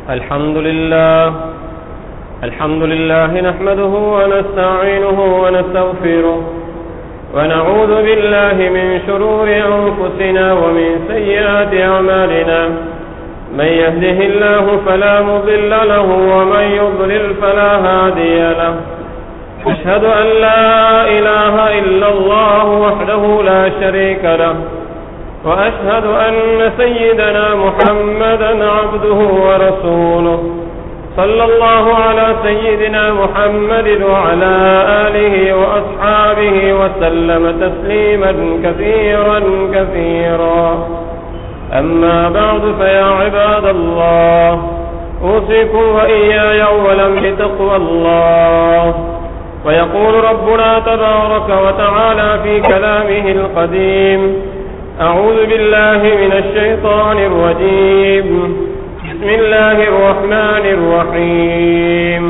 الحمد لله الحمد لله نحمده ونستعينه ونستغفره ونعوذ بالله من شرور أنفسنا ومن سيئات أعمالنا من يهده الله فلا مضل له ومن يضلل فلا هادي له أشهد أن لا إله إلا الله وحده لا شريك له وأشهد أن سيدنا محمدا عبده ورسوله صلى الله على سيدنا محمد وعلى آله وأصحابه وسلم تسليما كثيرا كثيرا أما بعد فيا عباد الله أوصيكم وإياي أولا بتقوى الله ويقول ربنا تبارك وتعالى في كلامه القديم أعوذ بالله من الشيطان الرجيم بسم الله الرحمن الرحيم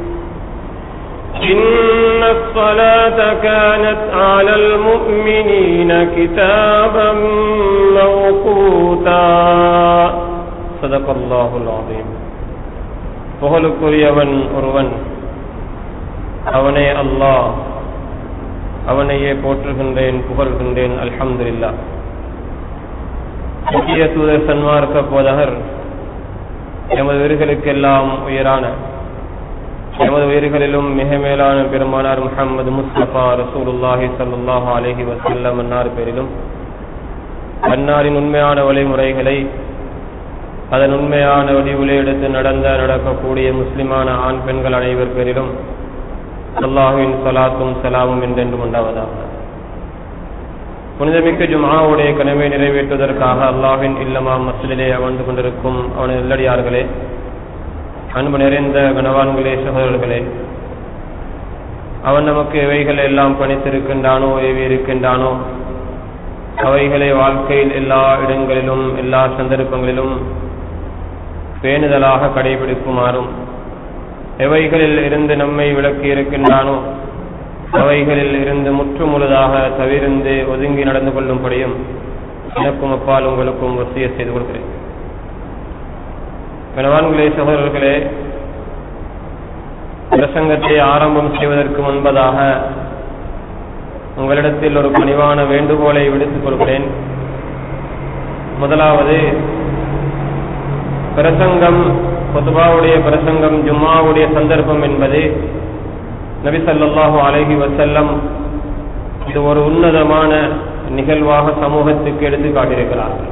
إن الصلاة كانت على المؤمنين كتابا موقوتا صدق الله العظيم புகழுக்குரியவன் ஒருவன் அவனே அல்லாஹ் அவனையே போற்றுகின்றேன் புகழ்கின்றேன் அல்ஹம்துலில்லாஹ் முக்கிய தூதர் சன்மார்க்க போதகர் எமது உயிர்களுக்கெல்லாம் உயரான எமது உயிர்களிலும் மிக மேலான பெருமானார் முஹம்மது முஸ்தபா ரசூலுல்லாஹி சல்லாஹு அலஹி வசல்லம் அன்னார் பேரிலும் அன்னாரின் உண்மையான வழிமுறைகளை அதன் உண்மையான வடிவுலே எடுத்து நடந்த நடக்கக்கூடிய முஸ்லிமான ஆண் பெண்கள் அனைவர் பேரிலும் அல்லாஹுவின் சலாத்தும் சலாமும் என்றென்றும் உண்டாவதாக புனிதமிக்க ஜுமாவுடைய கனவை நிறைவேற்றுவதற்காக அல்லாஹின் இல்லமா மசிலே அமர்ந்து கொண்டிருக்கும் அவனது நல்லடியார்களே அன்பு நிறைந்த கனவான்களே சகோதரர்களே அவன் நமக்கு எவைகளை எல்லாம் பணித்திருக்கின்றானோ ஏவி இருக்கின்றானோ அவைகளை வாழ்க்கையில் எல்லா இடங்களிலும் எல்லா சந்தர்ப்பங்களிலும் பேணுதலாக கடைபிடிக்குமாறும் எவைகளில் இருந்து நம்மை விளக்கி இருக்கின்றானோ அவைகளில் இருந்து முற்று முழுதாக தவிர்ந்து ஒதுங்கி நடந்து கொள்ளும்படியும் எனக்கும் அப்பால் உங்களுக்கும் வசிய செய்து கொள்கிறேன் கணவான்களே சகோதரர்களே பிரசங்கத்தை ஆரம்பம் செய்வதற்கு முன்பதாக உங்களிடத்தில் ஒரு பணிவான வேண்டுகோளை விடுத்துக் கொள்கிறேன் முதலாவது பிரசங்கம் பொதுவாவுடைய பிரசங்கம் ஜும்மாவுடைய சந்தர்ப்பம் என்பது நபி சல்லாஹூ அலஹி வசல்லம் இது ஒரு உன்னதமான நிகழ்வாக சமூகத்துக்கு எடுத்து காட்டியிருக்கிறார்கள்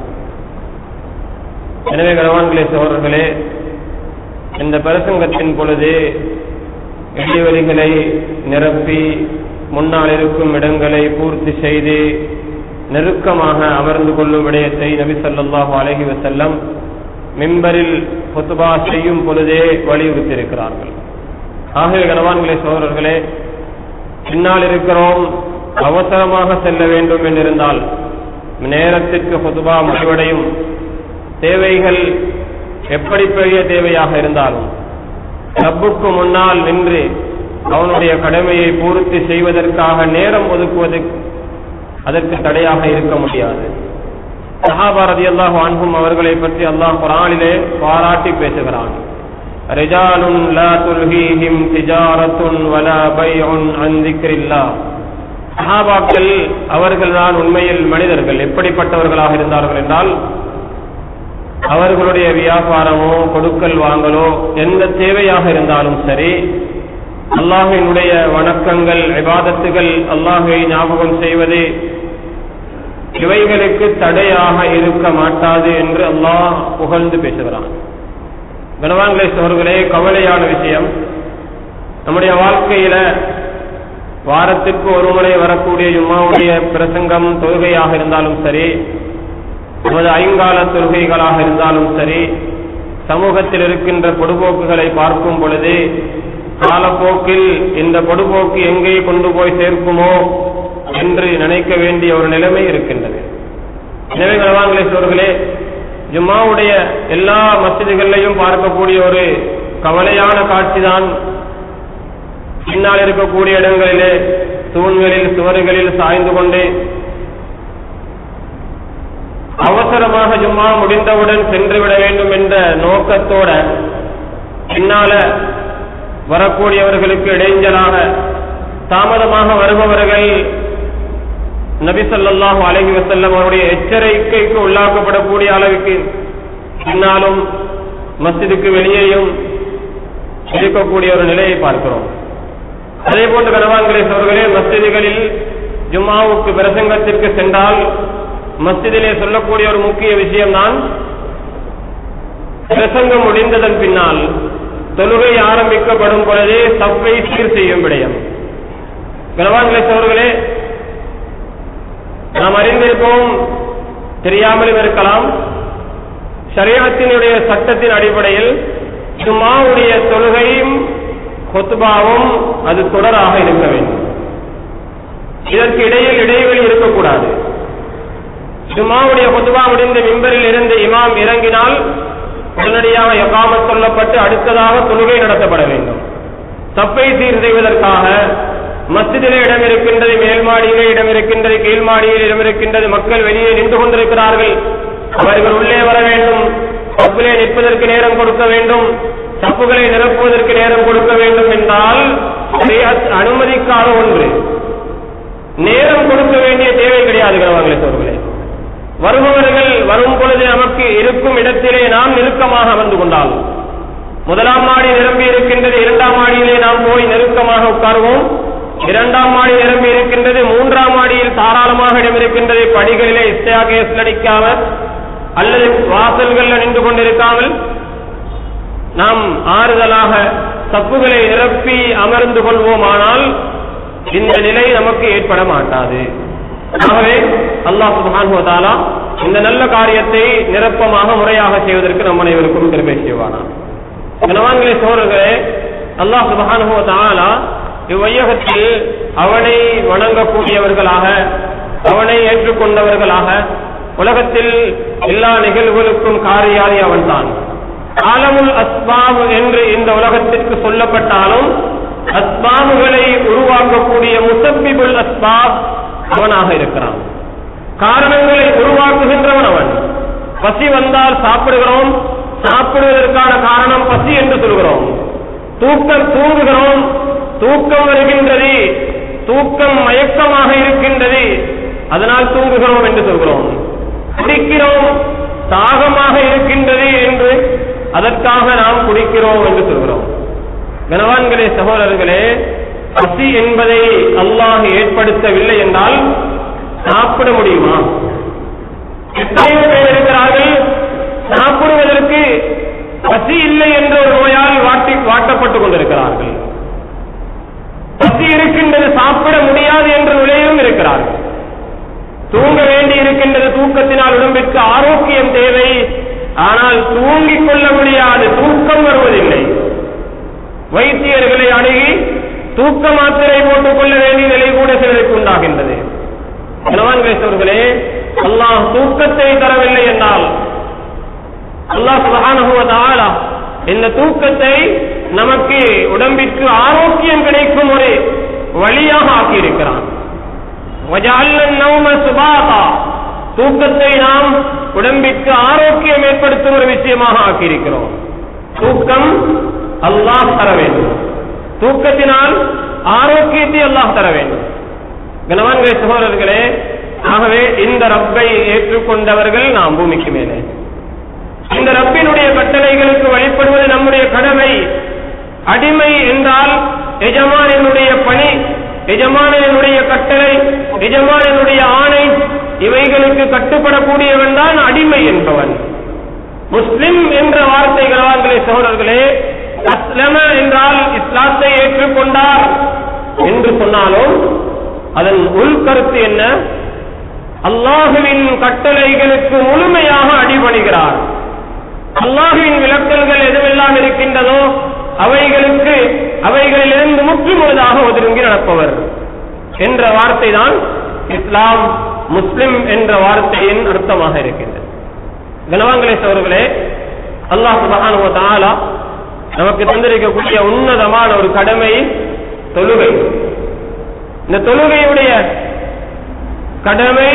எனவே கணவான்களே சோழர்களே இந்த பிரசங்கத்தின் பொழுது இடைவெளிகளை நிரப்பி முன்னால் இருக்கும் இடங்களை பூர்த்தி செய்து நெருக்கமாக அமர்ந்து கொள்ளும் விடயத்தை நபி சொல்லாஹு அலஹி வசல்லம் மிம்பரில் பொத்துபா செய்யும் பொழுதே வலியுறுத்தியிருக்கிறார்கள் ஆகவே கனவான்களே சோழர்களே பின்னால் இருக்கிறோம் அவசரமாக செல்ல வேண்டும் என்றிருந்தால் நேரத்திற்கு பொதுவா முடிவடையும் தேவைகள் எப்படி பெரிய தேவையாக இருந்தாலும் ரப்புக்கு முன்னால் நின்று அவனுடைய கடமையை பூர்த்தி செய்வதற்காக நேரம் ஒதுக்குவது அதற்கு தடையாக இருக்க முடியாது சஹாபாரதி அல்லாஹ் அன்பும் அவர்களை பற்றி அல்லாஹ் குரானிலே பாராட்டி பேசுகிறான் رجال لا تلهيهم تجارة ولا بيع عن ذكر الله சஹாபாக்கள் அவர்கள்தான் உண்மையில் மனிதர்கள் எப்படிப்பட்டவர்களாக இருந்தார்கள் என்றால் அவர்களுடைய வியாபாரமோ கொடுக்கல் வாங்கலோ எந்த தேவையாக இருந்தாலும் சரி அல்லாஹினுடைய வணக்கங்கள் விவாதத்துகள் அல்லாஹை ஞாபகம் செய்வது இவைகளுக்கு தடையாக இருக்க மாட்டாது என்று அல்லாஹ் புகழ்ந்து பேசுகிறான் கனவான்களே சோர்களே கவலையான விஷயம் நம்முடைய வாழ்க்கையில வாரத்திற்கு ஒரு முறை வரக்கூடிய ஜும்மாவுடைய பிரசங்கம் தொழுகையாக இருந்தாலும் சரி நமது ஐங்கால தொழுகைகளாக இருந்தாலும் சரி சமூகத்தில் இருக்கின்ற பொடுபோக்குகளை பார்க்கும் பொழுது காலப்போக்கில் இந்த பொடுபோக்கு எங்கே கொண்டு போய் சேர்க்குமோ என்று நினைக்க வேண்டிய ஒரு நிலைமை இருக்கின்றது எனவே கனவான்களே சோர்களே ஜும்மாவுடைய எல்லா மசிதிகளையும் பார்க்கக்கூடிய ஒரு கவலையான காட்சிதான் பின்னால் இருக்கக்கூடிய இடங்களிலே தூண்களில் சுவர்களில் சாய்ந்து கொண்டு அவசரமாக ஜும்மா முடிந்தவுடன் சென்றுவிட வேண்டும் என்ற நோக்கத்தோட பின்னால வரக்கூடியவர்களுக்கு இடைஞ்சலாக தாமதமாக வருபவர்கள் நபி ஸல்லல்லாஹு அலைஹி வஸல்லம் அவருடைய எச்சரிக்கைக்கு உள்ளாக்கப்படக்கூடிய அளவுக்கு பின்னாலும் மஸ்ஜிதுக்கு வெளியேயும் இருக்கக்கூடிய ஒரு நிலையை பார்க்கிறோம் அதே போன்று கனவான்களே அவர்களே மஸ்ஜிதுகளில் ஜும்மாவுக்கு பிரசங்கத்திற்கு சென்றால் மஸ்ஜிதிலே சொல்லக்கூடிய ஒரு முக்கிய விஷயம்தான் பிரசங்கம் முடிந்ததன் பின்னால் தொழுகை ஆரம்பிக்கப்படும் பொழுதே சப்பை சீர் செய்யும் விடயம் கனவான்களே அவர்களே நாம் அறிந்திருப்போம் தெரியாமலும் இருக்கலாம் ஷரியத்தினுடைய சட்டத்தின் அடிப்படையில் ஜும்மாவுடைய தொழுகையும் கொத்துபாவும் அது தொடராக இருக்க வேண்டும் இதற்கு இடையில் இடைவெளி இருக்கக்கூடாது ஜும்மாவுடைய கொத்துபா முடிந்த மிம்பரில் இருந்து இமாம் இறங்கினால் உடனடியாக எகாமத் சொல்லப்பட்டு அடுத்ததாக தொழுகை நடத்தப்பட வேண்டும் தப்பை சீர் செய்வதற்காக மஸ்ஜிதிலே இடம் இருக்கின்றது மேல் மாடியிலே இடம் இருக்கின்றது கீழ் மாடியில் இடம் இருக்கின்றது மக்கள் வெளியே நின்று கொண்டிருக்கிறார்கள் அவர்கள் உள்ளே வர வேண்டும் தப்பிலே நிற்பதற்கு நேரம் கொடுக்க வேண்டும் தப்புகளை நிரப்புவதற்கு நேரம் கொடுக்க வேண்டும் என்றால் ஷரியத் அனுமதிக்காத ஒன்று நேரம் கொடுக்க வேண்டிய தேவை கிடையாது கணவர்களே சோர்களே வருபவர்கள் வரும் பொழுது நமக்கு இருக்கும் இடத்திலே நாம் நெருக்கமாக அமர்ந்து கொண்டால் முதலாம் மாடி நிரம்பி இருக்கின்றது இரண்டாம் மாடியிலே நாம் போய் நெருக்கமாக உட்காருவோம் இரண்டாம் மாடி நிரம்பி இருக்கின்றது மூன்றாம் மாடியில் தாராளமாக இடம் இருக்கின்றது படிகளிலே இஸ்டையாக அடிக்காமல் அல்லது வாசல்கள்ல நின்று கொண்டிருக்காமல் நாம் ஆறுதலாக தப்புகளை நிரப்பி அமர்ந்து கொள்வோமானால் இந்த நிலை நமக்கு ஏற்பட மாட்டாது ஆகவே அல்லாஹ் சுப்ஹானஹு வ தஆலா இந்த நல்ல காரியத்தை நிரப்பமாக முறையாக செய்வதற்கு நம் அனைவருக்கும் கிருபை செய்வானா கனவான்களே சோழர்களே அல்லாஹ் சுப்ஹானஹு வ தஆலா இவ்வையகத்தில் அவனை வணங்கக்கூடியவர்களாக அவனை ஏற்றுக்கொண்டவர்களாக உலகத்தில் எல்லா நிகழ்வுகளுக்கும் காரியாதி அவன்தான் ஆலமுல் அஸ்பாபு என்று இந்த உலகத்திற்கு சொல்லப்பட்டாலும் அஸ்பாபுகளை உருவாக்கக்கூடிய முசப்பிபுல் அஸ்பாப் அவனாக இருக்கிறான் காரணங்களை உருவாக்குகின்றவன் அவன் பசி வந்தால் சாப்பிடுகிறோம் சாப்பிடுவதற்கான காரணம் பசி என்று சொல்கிறோம் தூக்கம் தூங்குகிறோம் தூக்கம் வருகின்றது தூக்கம் மயக்கமாக இருக்கின்றது அதனால் தூங்குகிறோம் என்று சொல்கிறோம் குடிக்கிறோம் தாகமாக இருக்கின்றது என்று அதற்காக நாம் குடிக்கிறோம் என்று சொல்கிறோம் கனவான்களே சகோதரர்களே பசி என்பதை அல்லாஹ் ஏற்படுத்தவில்லை என்றால் சாப்பிட முடியுமா எத்தனையோ பேர் இருக்கிறார்கள் சாப்பிடுவதற்கு பசி இல்லை என்ற ஒரு நோயால் வாட்டி வாட்டப்பட்டுக் கொண்டிருக்கிறார்கள் பசி இருக்கின்றது சாப்பிட முடியாது என்ற நிலையிலும் இருக்கிறார்கள் தூங்க வேண்டி இருக்கின்றது தூக்கத்தினால் உடம்பிற்கு ஆரோக்கியம் தேவை ஆனால் தூங்கிக் கொள்ள முடியாது தூக்கம் வருவதில்லை வைத்தியர்களை அணுகி தூக்க மாத்திரை போட்டுக் கொள்ள வேண்டிய நிலை கூட சிலருக்கு உண்டாகின்றது கணவான்களே அல்லாஹ் தூக்கத்தை தரவில்லை என்றால் அல்லாஹ் சுபஹானஹு வ தஆலா இந்த தூக்கத்தை நமக்கு உடம்பிற்கு ஆரோக்கியம் கிடைக்கும் ஒரு வழியாக ஆக்கியிருக்கிறான் وَجَعَلْنَا النَّوْمَ سُبَاتًا தூக்கத்தை நாம் உடம்பிற்கு ஆரோக்கியம் ஏற்படுத்தும் ஒரு விஷயமாக ஆக்கியிருக்கிறோம் தூக்கம் அல்லாஹ் தர வேண்டும் தூக்கத்தினால் ஆரோக்கியத்தை அல்லாஹ் தர வேண்டும் கனவான்களே சகோதரர்களே ஆகவே இந்த ரப்பை ஏற்றுக்கொண்டவர்கள் நாம் பூமிக்கு மேலே இந்த ரப்பினுடைய கட்டளைகளுக்கு வழிபடுவது நம்முடைய கடமை அடிமை என்றால் எஜமானனுடைய பணி எஜமானனுடைய கட்டளை எஜமானனுடைய ஆணை இவைகளுக்கு கட்டுப்படக்கூடியவன் தான் அடிமை என்பவன் முஸ்லிம் என்ற வார்த்தை கனவான்களே சகோதரர்களே அஸ்லம என்றால் இஸ்லாத்தை ஏற்றுக்கொண்டார் என்று சொன்னாலும் அதன் உள்கருத்து என்ன அல்லாஹுவின் கட்டளைகளுக்கு முழுமையாக அடிபணிகிறார் அல்லாஹுவின் விளக்கல்கள் எதுவெல்லாம் இருக்கின்றதோ அவைகளுக்கு அவைகளிலிருந்து முற்றுமுழுதாக ஒதுங்கி நடப்பவர் என்ற வார்த்தை தான் இஸ்லாம் முஸ்லிம் என்ற வார்த்தையின் அர்த்தமாக இருக்கின்றது கனவாங்களேஸ் அவர்களே அல்லாஹ் சுபஹானஹு வ தஆலா நமக்கு தந்திருக்கக்கூடிய உன்னதமான ஒரு கடமை தொழுகை இந்த தொழுகையுடைய கடமை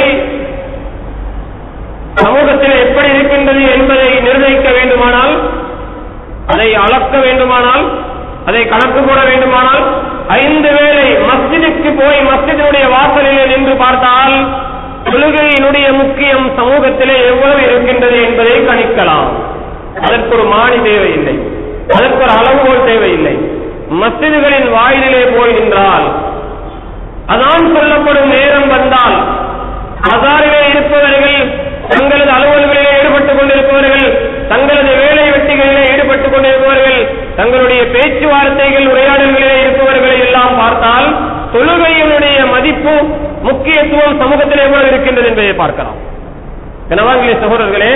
சமூகத்தில் எப்படி இருக்கின்றது என்பதை நிர்ணயிக்க வேண்டுமானால் அதை அதை அளக்க வேண்டுமானால் அதை கணக்கு போட வேண்டுமானால் ஐந்து வேளை மஸ்ஜிதுக்கு போய் மஸ்ஜிதினுடைய வாசலிலே நின்று பார்த்தால் தொழுகையினுடைய முக்கியம் சமூகத்திலே எவ்வளவு இருக்கின்றது என்பதை கணிக்கலாம் அதற்கு ஒரு மாணி தேவையில்லை அதற்கு ஒரு அளவுகோல் தேவையில்லை மஸ்ஜிதுகளின் வாயிலே போய் நின்றால் அதான் சொல்லப்படும் நேரம் வந்தால் அசாரிலே இருப்பவர்கள் தங்களது அலுவல்களிலே ஈடுபட்டுக் கொண்டிருப்பவர்கள் தங்களது வேலை வெட்டிகளிலே ஈடுபட்டுக் கொண்டிருப்பவர்கள் தங்களுடைய பேச்சுவார்த்தைகள் உரையாடல்களிலே இருப்பவர்களை எல்லாம் பார்த்தால் தொழுகையினுடைய மதிப்பு முக்கியத்துவம் சமூகத்தில் எவ்வளவு இருக்கின்றது என்பதை பார்க்கலாம் கனவாங்கிலே சகோதரர்களே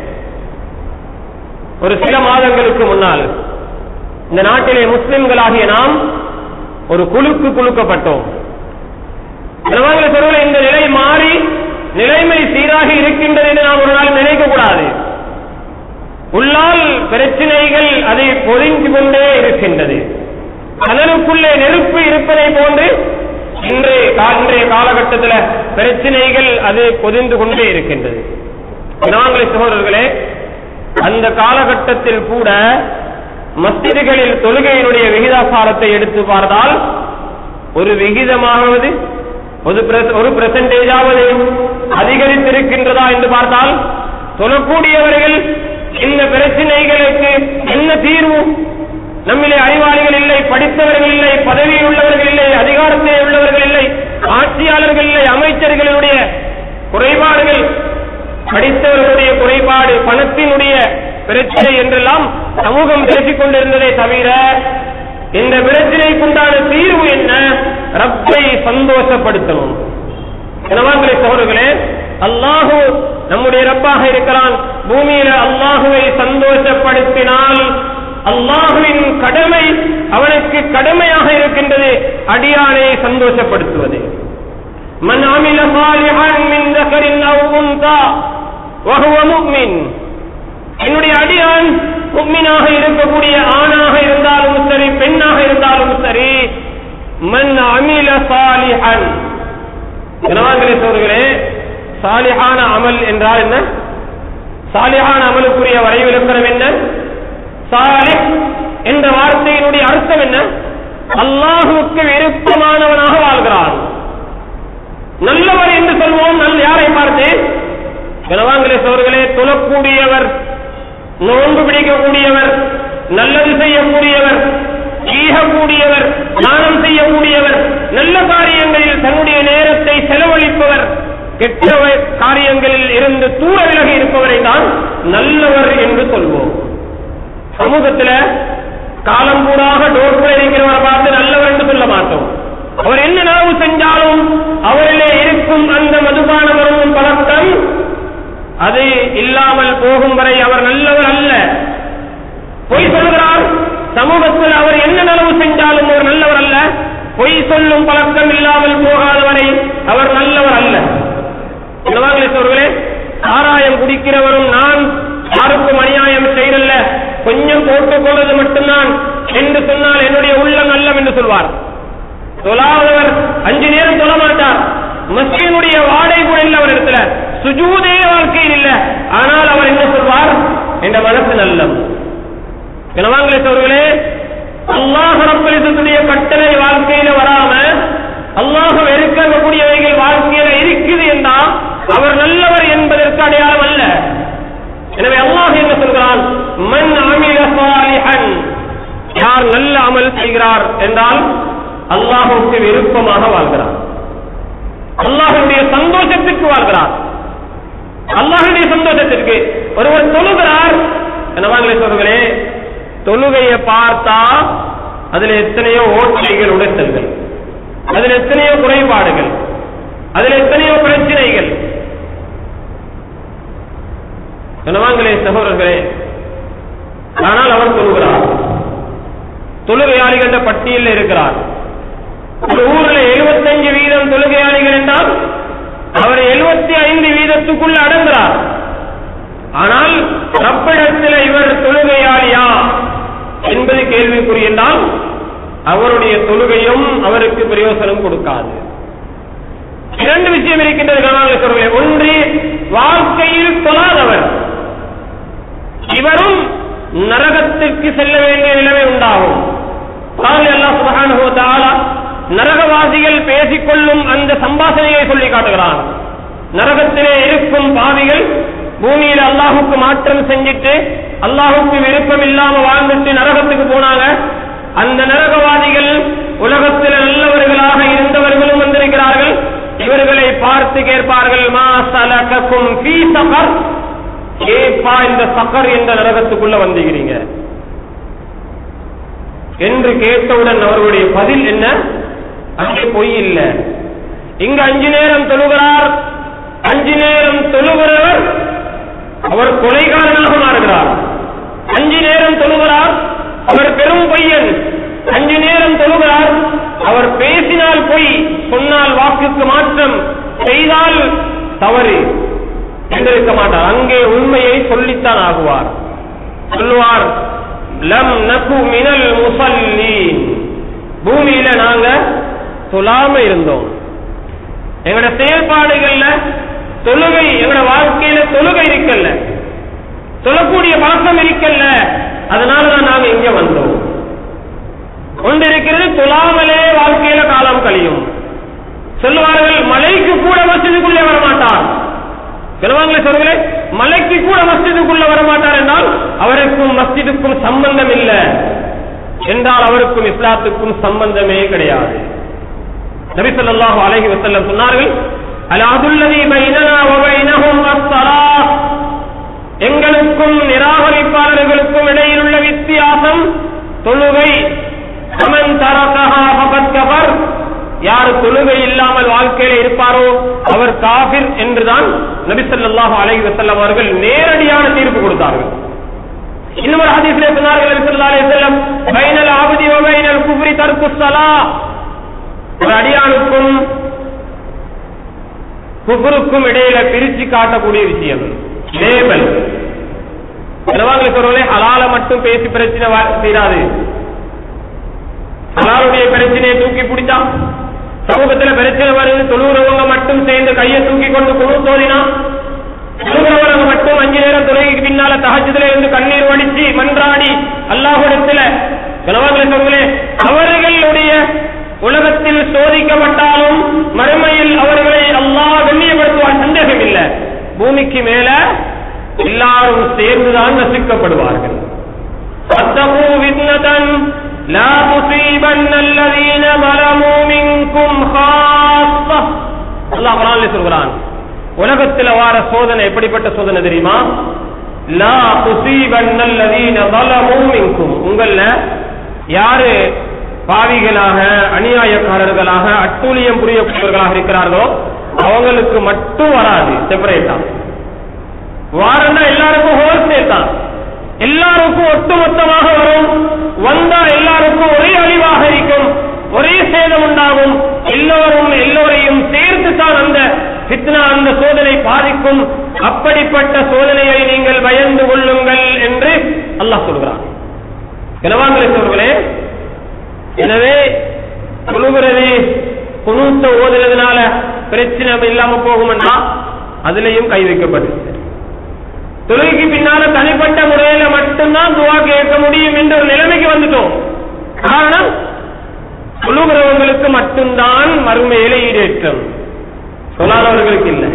ஒரு சில மாதங்களுக்கு முன்னால் இந்த நாட்டிலே முஸ்லிம்களாகிய நாம் ஒரு குழுக்கு குழுக்கப்பட்டோம் கனவாங்கிலே சொல்வதை இந்த நிலை மாறி நிலைமை சீராக இருக்கின்றது என்று நாம் ஒரு நாள் நினைக்க கூடாது உள்ளால் பிரச்சனைகள் அதை பொறிந்து கொண்டே இருக்கின்றது கடலுக்குள்ளே நெருப்பு இருப்பதை போன்று இன்றைய கா- இன்றைய காலகட்டத்தில் பிரச்சனைகள் அது பொதிந்து கொண்டே இருக்கின்றது நாங்களே சகோதரர்களே அந்த காலகட்டத்தில் கூட மஸ்ஜிதுகளில் தொழுகையினுடைய விகிதாசாரத்தை எடுத்து பார்த்தால் ஒரு விகிதமாவது ஒரு பெர்ச- ஒரு பெர்சன்டேஜாவது அதிகரித்திருக்கின்றதா என்று பார்த்தால் சொல்லக்கூடியவர்கள் இந்த பிரச்சனைகளுக்கு என்ன தீர்வு நம்மிலே அறிவாளிகள் இல்லை படித்தவர்கள் இல்லை பதவியில் உள்ளவர்கள் இல்லை அதிகாரத்தில் உள்ளவர்கள் இல்லை ஆட்சியாளர்கள் இல்லை அமைச்சர்களுடைய குறைபாடுகள் படித்தவர்களுடைய குறைபாடு பணத்தினுடைய பிரச்சனை என்றெல்லாம் சமூகம் பேசிக் கொண்டிருந்ததை தவிர இந்த பிரச்சனைக்குண்டான தீர்வு என்ன ரப்பை சந்தோஷப்படுத்தணும் கனவான்களே சகோதரர்களே அல்லாஹு நம்முடைய ரப்பாக இருக்கிறான் பூமியில அல்லாஹுவை சந்தோஷப்படுத்தினால் அல்லாஹுவின் கடமை அவனுக்கு கடமையாக இருக்கின்றது அடியானை சந்தோஷப்படுத்துவது மன் அமில சாலிஹன் மின் தகரின் அவ் உன்சா வஹுவ முஃமின் என்னுடைய அடியான் முக்மினாக இருக்கக்கூடிய ஆணாக இருந்தாலும் சரி பெண்ணாக இருந்தாலும் சரி மன் அமில சாலிஹன் கனவான்களே சோர்களே சாலிஹான அமல் என்றால் என்ன சாலிஹான அமலுக்குரிய வரைவிலக்கணம் என்ன சாலிஹ் என்ற வார்த்தையினுடைய அர்த்தம் என்ன அல்லாஹுவுக்கு விருப்பமானவனாக வாழ்கிறான் நல்லவர் என்று சொல்வோம் நல் யாரை பார்த்து கனவான்களே சோர்களே தொழக்கூடியவர் நோன்பு பிடிக்கக்கூடியவர் நல்லது செய்யக்கூடியவர் ஈகக்கூடியவர் தானம் செய்யக்கூடியவர் நல்ல காரியங்களில் தன்னுடைய நேரத்தை செலவழிப்பவர் கெட்ட வ- காரியங்களில் இருந்து தூர விலகி இருப்பவரை தான் நல்லவர் என்று சொல்வோம் சமூகத்துல காலம் கூடாக டோர்ல இருக்கிறவரை பார்த்து நல்லவர் என்று சொல்ல மாட்டோம் அவர் என்ன நனவு செஞ்சாலும் அவரிலே இருக்கும் அந்த மதுபான வரும் பழக்கம் அது இல்லாமல் போகும் வரை அவர் நல்லவர் அல்ல பொய் சொல்கிறார் சமூகத்தில் அவர் என்ன நனவு செஞ்சாலும் அவர் நல்லவர் அல்ல பொய் சொல்லும் பழக்கம் இல்லாமல் போகாதவரை அவர் நல்லவர் அல்ல இளவாங்களே சோர்களே சாராயம் குடிக்கிறவரும் நான் யாருக்கும் அநியாயம் செய்தல்ல கொஞ்சம் போட்டுக் கொள்வது மட்டும்தான் என்று சொன்னால் என்னுடைய உள்ளம் நல்லம் என்று சொல்வார் தொழாதவர் அஞ்சு நேரம் தொழ மாட்டார் மஸ்ஜினுடைய வாடகை கூட இல்லை அவர் இடத்துல சுஜூதே வாழ்க்கையில் இல்ல ஆனால் அவர் என்ன சொல்வார் என்ற மனசு நல்லம் கனவாங்களே சோர்களே அல்லாஹ் ரப்பலிசத்துடைய கட்டளை வாழ்க்கையில வராம அல்லாஹ் வெறுக்கக்கூடியவைகள் வாழ்க்கையில இருக்குது என்றா அவர் நல்லவர் என்பதற்கு அடையாளம் அல்ல எனவே அல்லாஹ் என்ன சொல்கிறான் மன் அமில சாலிஹன் யார் நல்ல அமல் செய்கிறார் என்றால் அல்லாஹுக்கு விருப்பமாக வாழ்கிறார் அல்லாஹுடைய சந்தோஷத்திற்கு வாழ்கிறார் அல்லாஹுடைய சந்தோஷத்திற்கு ஒருவர் தொழுகிறார் என்னவாங்களே சொல்லுங்களே தொழுகையை பார்த்தா அதுல எத்தனையோ ஓட்டைகள் உடைத்தல்கள் அதுல எத்தனையோ குறைபாடுகள் அதுல எத்தனையோ பிரச்சனைகள் என்னவாங்களே சகோதரர்களே ஆனால் அவர் தொழுகிறார் தொழுகையாளிகள் என்ற பட்டியலில் இருக்கிறார் ஒரு ஊரில் 75 வீதம் தொழுகையாளிகள் என்றால் அவர் 75 ஐந்து வீதத்துக்குள் அடங்குகிறார் ஆனால் ரப்பிடத்தில் இவர் தொழுகையாளியா என்பது கேள்விக்குறி என்றால் அவருடைய தொழுகையும் அவருக்கு பிரயோசனம் கொடுக்காது இரண்டு விஷயம் இருக்கின்றது கவனமாக சொல்கிறேன் ஒன்று வாழ்க்கையில் தொழாதவர் இவரும் நரகத்திற்கு செல்ல வேண்டிய நிலைமை உண்டாகும் பால் அல்லாஹ் சுப்ஹானஹு வ தஆலா நரகவாசிகள் பேசிக்கொள்ளும் அந்த சம்பாஷணையை சொல்லி காட்டுகிறான் நரகத்திலே இருக்கும் பாவிகள் பூமியில அல்லாஹுக்கு மாற்றம் செஞ்சிட்டு அல்லாஹுக்கு விருப்பம் இல்லாம வாழ்ந்துட்டு நரகத்துக்கு போனாங்க அந்த நரகவாதிகள் உலகத்தில் நல்லவர்களாக இருந்தவர்களும் வந்திருக்கிறார்கள் இவர்களை பார்த்து கேட்பார்கள் மா சலகக்கும் ஃபீ சகர் ஏப்பா இந்த சக்கர் என்ற நரகத்துக்குள்ள வந்திருக்கிறீங்க என்று கேட்டவுடன் அவர்களுடைய பதில் என்ன அங்கே பொய் இல்ல இங்க அஞ்சு நேரம் தொழுகிறார் அஞ்சு நேரம் தொழுகிறவர் அவர் கொலைகாரனாக மாறுகிறார் அஞ்சு நேரம் தொழுகிறார் அவர் பெரும் பொய்யன் அஞ்சு நேரம் தொழுகிறார் அவர் பேசினால் பொய் சொன்னால் வாக்குக்கு மாற்றம் செய்தால் தவறு என்றிருக்க மாட்டார் அங்கே உண்மையை சொல்லித்தான் ஆகுவார் சொல்லுவார் லம் நகு மினல் முசல்லீன் பூமியில நாங்க தொழாம இருந்தோம் எங்களோட செயல்பாடுகள்ல தொழுகை எங்களோட வாழ்க்கையில தொழுகை இருக்கல்ல தொழக்கூடிய பழக்கம் இருக்கல்ல அதனாலதான் நாங்க இங்க வந்தோம் ஒன்று இருக்கிறது தொழாமலே வாழ்க்கையில காலம் கழியும் சொல்லுவார்கள் மலைக்கு கூட மசிதுக்குள்ளே வரமாட்டார் சிலவாங்களே சொல்கிறேன் மலைக்கு கூட மஸ்ஜிதுக்குள்ள வரமாட்டார் என்றால் அவருக்கும் மஸ்ஜிதுக்கும் சம்பந்தம் இல்லை என்றால் அவருக்கும் இஸ்லாத்துக்கும் சம்பந்தமே கிடையாது நபி ஸல்லல்லாஹு அலைஹி வஸல்லம் சொன்னார்கள் அலாதுல்லதி பைனனா வ பைனஹும் அஸ்ஸலாத் எங்களுக்கும் நிராகரிப்பாளர்களுக்கும் இடையில் உள்ள வித்தியாசம் தொழுகை அமன் தரகஹா ஃபகத் கஃபர் யார் தொழுகை இல்லாமல் வாழ்க்கையில இருப்பாரோ அவர் காபிர் என்றுதான் நபி ஸல்லல்லாஹு அலைஹி வஸல்லம் அவர்கள் நேரடியான தீர்ப்பு கொடுத்தார்கள் இன்னொரு ஹதீஸ்ல சொன்னார்கள் நபி ஸல்லல்லாஹு அலைஹி வஸல்லம் பைனல் ஆபதி வ பைனல் குஃப்ரி தர்க்கு ஸலாஹ் ஒரு அடியானுக்கும் குஃபருக்கும் இடையில பிரிச்சு காட்டக்கூடிய விஷயம் லேபல் சிலவாங்களை சொல்றவங்களே ஹலால மட்டும் பேசி பிரச்சனை வா- தீராது ஹலாலுடைய பிரச்சனையை தூக்கி பிடிச்சா சமூகத்துல பிரச்சனை வருது தொழுகிறவங்க மட்டும் சேர்ந்து கையை தூக்கி கொண்டு குழு தோதினா தொழுகிறவங்க மட்டும் அஞ்சு நேரம் தொழுகைக்கு பின்னால தகஜத்துல இருந்து கண்ணீர் வடிச்சு மன்றாடி அல்லாஹிடத்துல கனவாங்களை சொல்களே அவர்களுடைய உலகத்தில் சோதிக்கப்பட்டாலும் மறுமையில் அவர்களை அல்லாஹ் கண்ணியப்படுத்துவார் சந்தேகம் இல்லை பூமிக்கு மேல எல்லாரும் சேர்ந்துதான் ரசிக்கப்படுவார்கள் فاتقوا فتنة لا تصيبن الذين ظلموا منكم خاصة அல்லாஹ் குர்ஆன்ல சொல்கிறான் உலகத்துல வார சோதனை எப்படிப்பட்ட சோதனை தெரியுமா லா துசீபன் அல்லதீன ظلموا منكم உங்கள யாரு பாவிகளாக அநியாயக்காரர்களாக அட்டூழியம் புரியக்கூடியவர்களாக இருக்கிறார்களோ அவங்களுக்கு மட்டும் வராது செப்பரேட்டா வாரண்டா எல்லாருக்கும் ஹோல்சேல் தான் எல்லாருக்கும் ஒட்டுமொத்தமாக வரும் வந்தா எல்லாருக்கும் ஒரே அழிவாக இருக்கும் ஒரே சேதம் உண்டாகும் எல்லோரும் எல்லோரையும் சேர்த்து தான் அந்த ஃபித்னா அந்த சோதனை பாதிக்கும் அப்படிப்பட்ட சோதனையை நீங்கள் பயந்து கொள்ளுங்கள் என்று அல்லாஹ் சொல்கிறான் கனவாங்களை சொல்களே எனவே தொழுகிறது குணூத்த ஓதுறதுனால பிரச்சனை இல்லாம போகும்னா அதுலயும் கை வைக்கப்பட்டிருக்கு தொழுகைக்கு பின்னால தனிப்பட்ட முறையில மட்டும்தான் துவா கேட்க முடியும் என்ற ஒரு நிலைமைக்கு வந்துட்டோம் காரணம் தொழுகிறவங்களுக்கு மட்டும்தான் மறுமையில ஈடேற்றம் சொல்லாதவர்களுக்கு இல்லை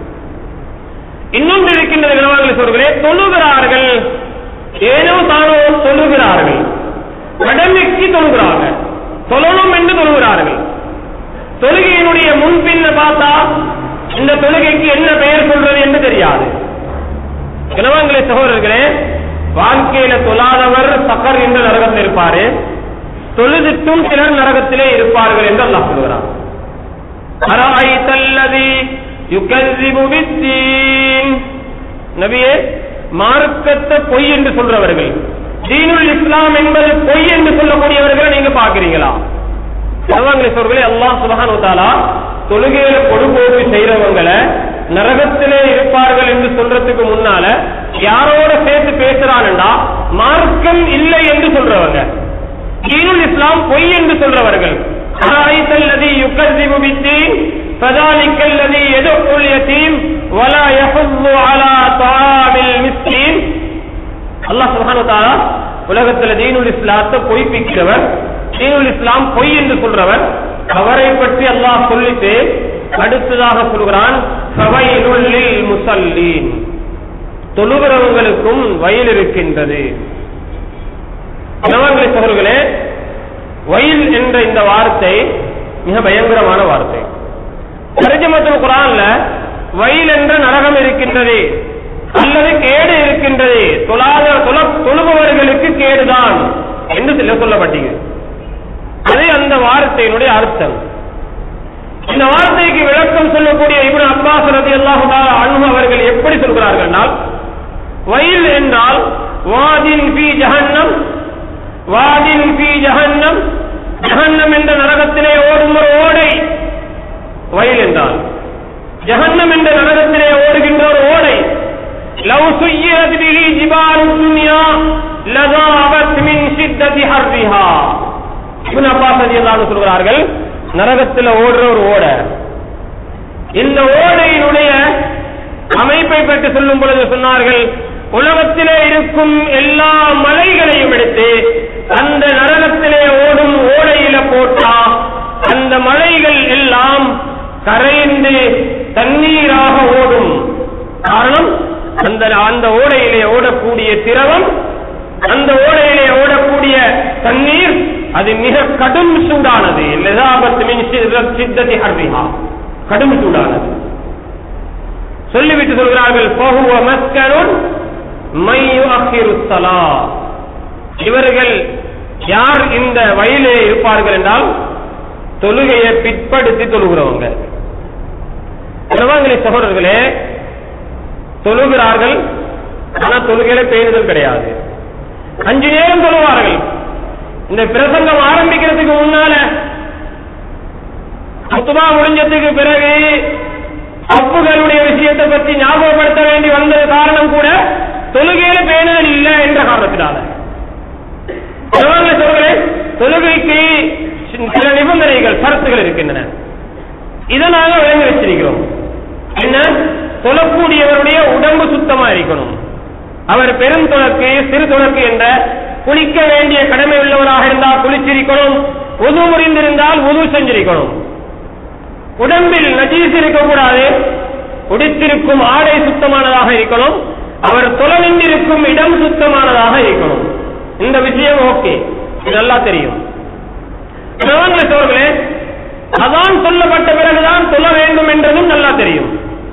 இன்னொன்று இருக்கின்றது கனவாங்களை சொல்கிறே தொழுகிறார்கள் ஏனோ தானோ தொழுகிறார்கள் கடமைக்கு தொழுகிறார்கள் தொழணும் என்று தொழுகிறார்கள் தொழுகையினுடைய முன்பின்ன பார்த்தா இந்த தொழுகைக்கு என்ன பெயர் சொல்றது என்று தெரியாது கனவாங்களே சகோதரர்களே வாழ்க்கையில தொழாதவர் சக்கர் என்ற நரகத்தில் இருப்பாரு தொழுதுட்டும் சிலர் நரகத்திலே இருப்பார்கள் என்று அல்லாஹ் சொல்கிறார் أرأيت الذي يكذب بالدين நபியே மார்க்கத்தை பொய் என்று சொல்றவர்கள் தீனுல் இஸ்லாம் என்பது பொய் என்று சொல்லக்கூடியவர்களை நீங்க பாக்குறீங்களா சர்வாங்களை சொல்றே அல்லாஹ் சுபஹானு தஆலா தொழுகையில பொடுபோக்கு செய்யறவங்களை நரகத்திலே இருப்பார்கள் என்று சொல்றதுக்கு முன்னால யாரோட சேர்த்து பேசுறான்டா மார்க்கம் இல்லை என்று சொல்றவங்க தீனுல் இஸ்லாம் பொய் என்று சொல்றவர்கள் أرأيت الذي يكذب بالدين فذلك الذي يدع اليتيم ولا يحض على طعام المسكين அல்லாஹ் சுப்ஹானஹு வ தஆலா உலகத்துல தீனுல் இஸ்லாத்தை பொய்ப்பிக்கிறவர் தீனுல் இஸ்லாம் பொய் என்று சொல்றவர் அவரை பற்றி அல்லாஹ் சொல்லிட்டு அடுத்ததாக சொல்கிறான் ஃபவைலுல் லில் முஸல்லீன் தொழுகிறவங்களுக்கும் வயல் இருக்கின்றது கணவர்களே சகோதரர்களே வயல் என்ற இந்த வார்த்தை மிக பயங்கரமான வார்த்தை தர்ஜமத்துல் குரான்ல வயல் என்ற நரகம் இருக்கின்றது அல்லது கேடு இருக்கின்றது தொழாத தொழ- தொழுபவர்களுக்கு கேடுதான் என்று சில சொல்லப்பட்டீங்க அது அந்த வார்த்தையினுடைய அர்த்தம் இந்த வார்த்தைக்கு விளக்கம் சொல்லக்கூடிய இப்னு அப்பாஸ் ரலியல்லாஹு தஆலா அன்ஹு அவர்கள் எப்படி சொல்கிறார்கள்னால் வயல் என்றால் வாதின் ஃபீ ஜஹன்னம் வாதின் ஃபீ ஜஹன்னம் ஜஹன்னம் என்ற நரகத்திலே ஓடும் ஒரு ஓடை வயல் என்றால் ஜஹன்னம் என்ற நரகத்திலே ஓடுகின்ற ஒரு ஓடை லவ் சுய்யிரத் பிஹி ஜிபாலு துன்யா லதாபத் மின் ஷித்ததி ஹர்ரிஹா இப்னு அப்பாஸ் ரலியல்லாஹு அன்ஹு சொல்கிறார்கள் நரகத்தில் ஓடுற ஒரு ஓடை இந்த ஓடையினுடைய அமைப்பை பற்றி சொல்லும் பொழுது சொன்னார்கள் உலகத்திலே இருக்கும் எல்லா மலைகளையும் எடுத்து அந்த நரகத்திலே ஓடும் ஓடையில போட்டா அந்த மலைகள் எல்லாம் கரைந்து தண்ணீராக ஓடும் காரணம் அந்த அந்த ஓடையிலே ஓடக்கூடிய திரவம் அந்த ஓடையிலே ஓடக்கூடிய தண்ணீர் அது மிக கடும் சூடானது லதாபத் மின் சித்த- சித்ததி ஹர்ரிஹா கடும் சூடானது சொல்லிவிட்டு சொல்கிறார்கள் பஹுவ மஸ்கனுன் மை யுஅக்கிரு ஸலா இவர்கள் யார் இந்த வயலே இருப்பார்கள் என்றால் தொழுகையை பிற்படுத்தி தொழுகிறவங்க உறவங்களே சகோதரர்களே தொழுகிறார்கள் ஆனா தொழுகையில பேணுதல் கிடையாது அஞ்சு நேரம் தொழுவார்கள் இந்த பிரசங்கம் ஆரம்பிக்கிறதுக்கு முன்னால குத்துபா முடிஞ்சதுக்கு பிறகு அப்புகளுடைய விஷயத்தை பற்றி ஞாபகப்படுத்த வேண்டி வந்தது காரணம் கூட தொழுகையில பேணுதல் இல்லை என்ற காரணத்தினால உறவுகளை சொல்கிறேன் தொழுகைக்கு சில நிபந்தனைகள் சரத்துகள் இருக்கின்றன இதை நாங்க விளங்கி வச்சிருக்கிறோம் என்ன தொழக்கூடியவருடைய உடம்பு சுத்தமா இருக்கணும் அவர் பெருந்தொழக்கு சிறு தொழக்கு என்ற குளிக்க வேண்டிய கடமை உள்ளவராக இருந்தால் குளிச்சிருக்கணும் உது முறிந்திருந்தால் உது செஞ்சிருக்கணும் உடம்பில் நஜீஸ் இருக்கக்கூடாது உடுத்திருக்கும் ஆடை சுத்தமானதாக இருக்கணும் அவர் தொலைநின்றிருக்கும் இடம் சுத்தமானதாக இருக்கணும் இந்த விஷயம் ஓகே இது நல்லா தெரியும் கணவன்களை சோர்களே அதான் சொல்லப்பட்ட பிறகுதான் சொல்ல வேண்டும் என்றதும் நல்லா தெரியும்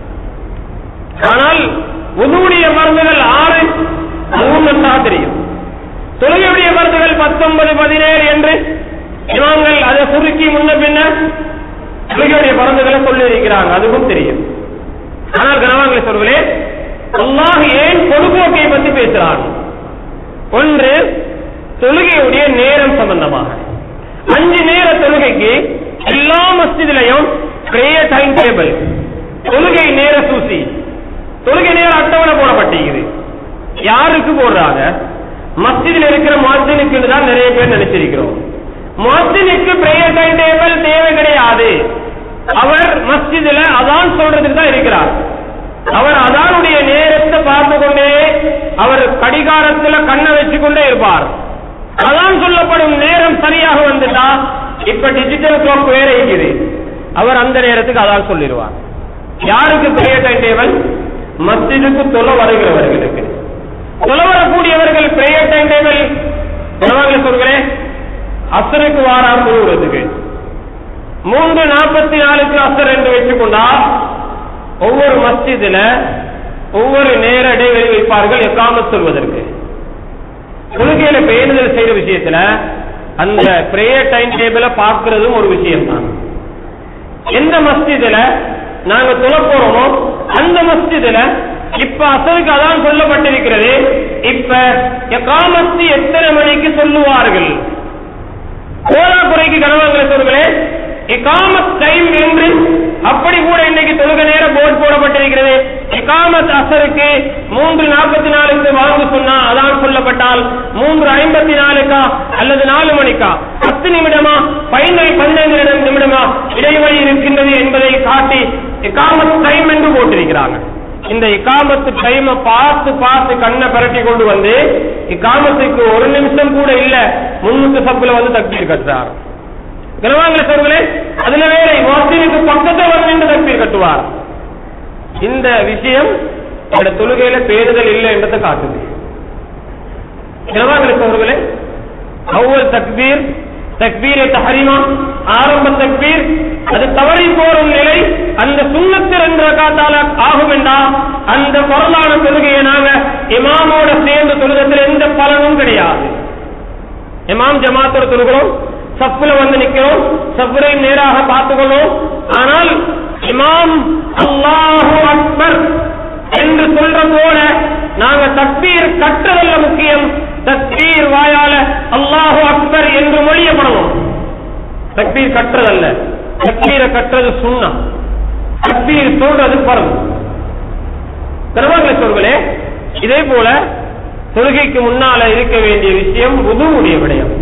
ஆனால் உதுவுடைய மருந்துகள் ஆறு அதுவும் நன்றாக தெரியும் தொழுகையுடைய மருந்துகள் பத்தொன்பது பதினேழு என்று இமாம்கள் அதை சுருக்கி முன்ன பின்ன தொழுகையுடைய மருந்துகளை சொல்லி இருக்கிறாங்க அதுவும் தெரியும் ஆனால் கனவான்களை சொல்களே அல்லாஹ் ஏன் பொதுபோக்கை பற்றி பேசுறான் ஒன்று தொழுகையுடைய நேரம் சம்பந்தமாக அஞ்சு நேர தொழுகைக்கு எல்லா மஸ்ஜிதிலையும் பிரேயர் டைம் டேபிள் தொழுகை நேர சூசி தொழுகை நேர அட்டவணை போடப்பட்டிருக்குது யாருக்கு போடுறாங்க மஸ்ஜிதில் இருக்கிற மாத்தினுக்கு தான் நிறைய பேர் நினைச்சிருக்கிறோம் மாத்தினுக்கு பிரேயர் டைம் டேபிள் தேவை கிடையாது அவர் மஸ்ஜிதில் அதான் சொல்றதுக்கு தான் இருக்கிறார் அவர் அதானுடைய நேரத்தை பார்த்து கொண்டே அவர் கடிகாரத்துல கண்ணை வச்சு கொண்டே இருப்பார் அதான் சொல்லப்படும் நேரம் சரியாக வந்துட்டா இப்ப டிஜிட்டல் கிளாக் வேற இருக்குது அவர் அந்த நேரத்துக்கு அதான் சொல்லிடுவார் யாருக்கு பெரிய டைம் டேபிள் மஸ்ஜிதுக்கு தொலை வருகிறவர்களுக்கு தொலை வரக்கூடியவர்கள் பிரேயர் டைம் டேபிள் உணவங்களை சொல்கிறேன் அசருக்கு வாராம் தொழுகிறதுக்கு மூன்று நாற்பத்தி நாலுக்கு அசர் என்று வச்சுக்கொண்டா ஒவ்வொரு மஸ்ஜிதுல ஒவ்வொரு நேர இடைவெளி வைப்பார்கள் எக்காமத் சொல்வதற்கு தொழுகையில பேணுதல் செய்யற விஷயத்துல அந்த பிரேயர் டைம் டேபிள பாக்குறதும் ஒரு விஷயம் தான் எந்த மஸ்ஜிதுல நாங்க தொழ போறோமோ அந்த மஸ்ஜிதுல இப்ப அசலுக்கு அதான் சொல்லப்பட்டிருக்கிறது இப்ப எக்காமத்து எத்தனை மணிக்கு சொல்லுவார்கள் கோலா குறைக்கு கணவன்களை சொல்களே இகாமத் டைம் என்று அப்படி கூட இன்னைக்கு தொழுக நேர போர்டு போடப்பட்டிருக்கிறது இகாமத் அசருக்கு மூன்று நாற்பத்தி நாலுக்கு வாங்க சொன்னா அதான் சொல்லப்பட்டால் மூன்று ஐம்பத்தி நாலுக்கா அல்லது நாலு மணிக்கா பத்து நிமிடமா பதினைந்து பதினைந்து நிமிடம் நிமிடமா இடைவெளி இருக்கின்றது என்பதை காட்டி இகாமத் டைம் என்று போட்டிருக்கிறாங்க இந்த இக்காமத்து டைமை பார்த்து பார்த்து கண்ணை பரட்டி கொண்டு வந்து இக்காமத்துக்கு ஒரு நிமிஷம் கூட இல்ல முன்னுக்கு சப்புல வந்து தக்பீர் கட்டுறார் கனவாங்களே சொல்களே அதுல வேற வாசினுக்கு பக்கத்துல வந்து நின்று தக்பீர் கட்டுவார் இந்த விஷயம் இந்த தொழுகையில பேறுதல் இல்லை என்றதை காட்டுது கனவாங்களே சொல்களே அவ்வளவு தக்பீர் தக்பீரை தஹரிமா ஆரம்ப தக்பீர் அது தவறி போறும் நிலை அந்த சுண்ணத்து ரெண்டு ரகாத்தால ஆகும் என்றா அந்த பொருளான தொழுகையை நாங்க இமாமோட சேர்ந்து தொழுகத்தில் எந்த பலனும் கிடையாது இமாம் ஜமாத்தோட தொழுகிறோம் சப்புல வந்து நிக்கிறோம் சப்புரை நேராக பார்த்துக்கொள்வோம் ஆனால் இமாம் அல்லாஹு அக்பர் என்று சொல்ற போல நாங்க தக்பீர் கற்றதல்ல முக்கியம் தக்பீர் வாயால அல்லாஹு அக்பர் என்று மொழியப்படணும் தக்பீர் கற்றதல்ல தக்பீரை கற்றது சுண்ணா தக்பீர் சொல்றது பரம் கனவாங்களே சொல்களே இதே போல தொழுகைக்கு முன்னால இருக்க வேண்டிய விஷயம் உதுவுடைய விடயம்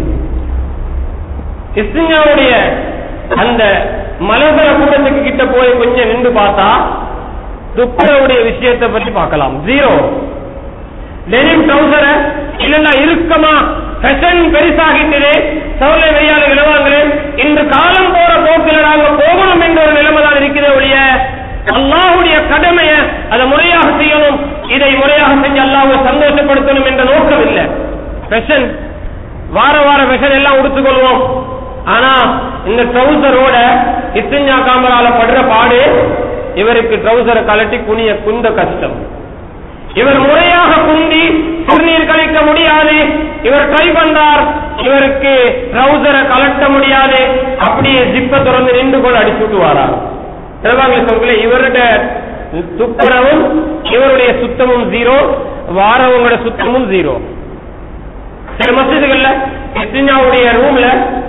இஸ்திஞ்சாவுடைய அந்த மலபர கூட்டத்துக்கு கிட்ட போய் கொஞ்சம் நின்று பார்த்தா துப்புரவுடைய விஷயத்தை பற்றி பார்க்கலாம் ஜீரோ டெனிம் ட்ரௌசர இல்லைன்னா இறுக்கமா ஃபேஷன் பெருசாகிட்டது சவுளை வெய்யால விழுவாங்களே இன்று காலம் போற போக்கில் நாங்க போகணும் என்ற ஒரு நிலைமை தான் இருக்கிறதே ஒழிய அல்லாஹுடைய கடமையை அதை முறையாக செய்யணும் இதை முறையாக செஞ்சு அல்லாஹ்வை சந்தோஷப்படுத்தணும் என்ற நோக்கம் இல்லை ஃபேஷன் வார வார ஃபேஷன் எல்லாம் உடுத்துக்கொள்வோம் ஆனா இந்த ட்ரௌசரோட இத்திஞ்சா காமரால படுற பாடு இவருக்கு ட்ரௌசரை கலட்டி குனிய குந்த கஷ்டம் இவர் முறையாக குந்தி சிறுநீர் கழிக்க முடியாது இவர் ட்ரை பண்றார் இவருக்கு ட்ரௌசரை கலட்ட முடியாது அப்படியே ஜிப்ப திறந்து நின்று கொண்டு அடிச்சு விட்டுவாரா திருவாங்கல சொல்களே இவருடைய துப்புரவும் இவருடைய சுத்தமும் ஜீரோ வாரவங்களோட சுத்தமும் ஜீரோ சில மசிதுகள்ல இஸ்திஞ்சாவுடைய ரூம்ல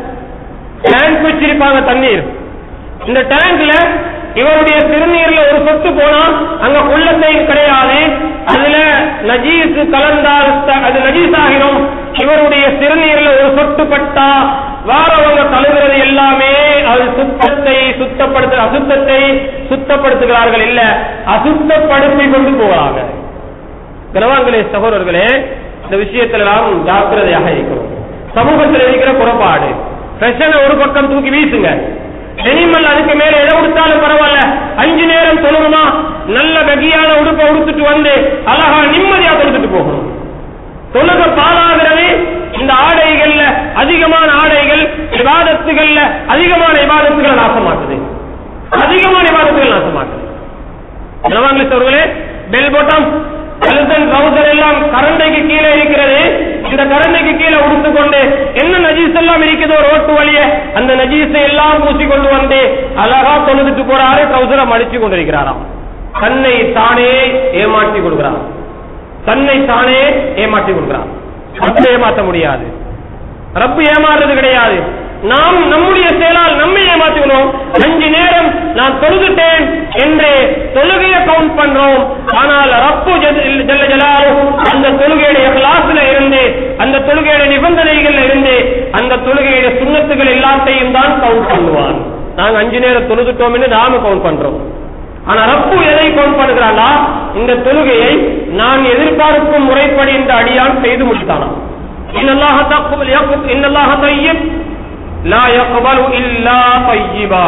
டேங்க் வச்சிருப்பாங்க தண்ணீர் இந்த டேங்க்ல இவருடைய சிறுநீர்ல ஒரு சொத்து போனா அங்க உள்ளத்தை கிடையாது அதுல நஜீஸ் கலந்தால் த- அது நஜீஸ் ஆகிரும் இவருடைய சிறுநீர்ல ஒரு சொட்டு பட்டா வாரவங்க தழுகிறது எல்லாமே அது சுத்தத்தை சுத்தப்படுத்த அசுத்தத்தை சுத்தப்படுத்துகிறார்கள் இல்ல அசுத்தப்படுத்தி கொண்டு போகிறாங்க கனவான்களே சகோதரர்களே இந்த விஷயத்துல நாம் ஜாக்கிரதையாக இருக்கிறோம் சமூகத்தில் இருக்கிற குறைபாடு பிரச்சனை ஒரு பக்கம் தூக்கி வீசுங்க டெனிமல் அதுக்கு மேல எதை கொடுத்தாலும் பரவாயில்ல அஞ்சு நேரம் தொழுகுமா நல்ல வகையான உடுப்பை உடுத்துட்டு வந்து அழகா நிம்மதியா தொழுதுட்டு போகணும் தொழுக பாலாகிறது இந்த ஆடைகள்ல அதிகமான ஆடைகள் விவாதத்துகள்ல அதிகமான விவாதத்துகளை நாசமாக்குது அதிகமான விவாதத்துகள் நாசமாக்குது இளவாங்கலிஸ் அவர்களே பெல் பொட்டம் கழுத்தன் ட்ரௌசர் எல்லாம் கரண்டைக்கு கீழே இருக்கிறது இந்த கரண்டைக்கு கீழே உடுத்துக்கொண்டு என்ன நஜீஸ் எல்லாம் இருக்குதோ ரோட்டு வழிய அந்த நஜீஸை எல்லாம் பூசிக்கொண்டு வந்து அழகா தொழுதுட்டு போறாரு ட்ரௌசரை மடிச்சு கொண்டிருக்கிறாராம் தன்னை தானே ஏமாற்றி கொடுக்கிறார் தன்னை தானே ஏமாற்றி கொடுக்கிறார் ரப்பு ஏமாற்ற முடியாது ரப்பு ஏமாறுறது கிடையாது நாம் நம்முடைய செயலால் நம்மை ஏமாற்றுகிறோம் அஞ்சு நேரம் நான் தொழுதுட்டேன் என்று தொழுகையை கவுண்ட் பண்றோம் ஆனால் ரப்பு ஜல்- ஜல்ல ஜலாலு அந்த தொழுகையுடைய கிளாஸ்ல இருந்து அந்த தொழுகையுடைய நிபந்தனைகள்ல இருந்து அந்த தொழுகையுடைய சுண்ணத்துகள் எல்லாத்தையும் தான் கவுண்ட் பண்ணுவான் நாங்க அஞ்சு நேரம் தொழுதுட்டோம் என்று நாம கவுண்ட் பண்றோம் ஆனா ரப்பு எதை கவுண்ட் பண்ணுகிறானா இந்த தொழுகையை நான் எதிர்பார்க்கும் முறைப்படி இந்த அடியான் செய்து முடித்தானா இன்னல்லாஹ தக்குபல் யக்குப் இன்னல்லாஹ தய்யிப் லா யக்பலு இல்லா தய்யிபா